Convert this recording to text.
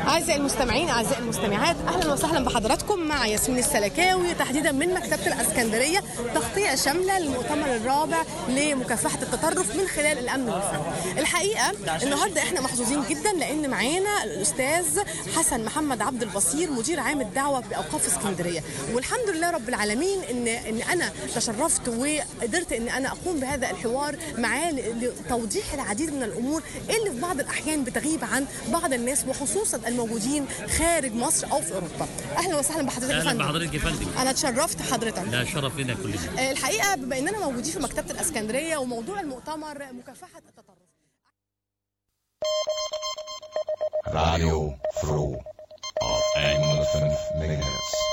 أعزائي المستمعين أعزائي المستمعات أهلا وسهلا بحضراتكم مع ياسمين السلكاوي تحديدا من مكتبة الأسكندرية تغطية شاملة للمؤتمر الرابع لمكافحة التطرف من خلال الأمن والفن الحقيقة النهاردة إحنا محظوظين جدا لأن معانا الأستاذ حسن محمد عبد البصير مدير عام الدعوة بأوقاف اسكندرية والحمد لله رب العالمين إن إن أنا تشرفت وقدرت إن أنا أقوم بهذا الحوار معاه لتوضيح العديد من الأمور اللي في بعض الأحيان بتغيب عن بعض الناس وخصوصا الموجودين خارج مصر او في اوروبا اهلا وسهلا بحضرتك يا اهلا فندم بحضرتك يا فندم انا اتشرفت حضرتك لا شرف لنا كلنا آه، الحقيقه بما اننا موجودين في مكتبه الاسكندريه وموضوع المؤتمر مكافحه التطرف Radio Fro auf 105 MHz.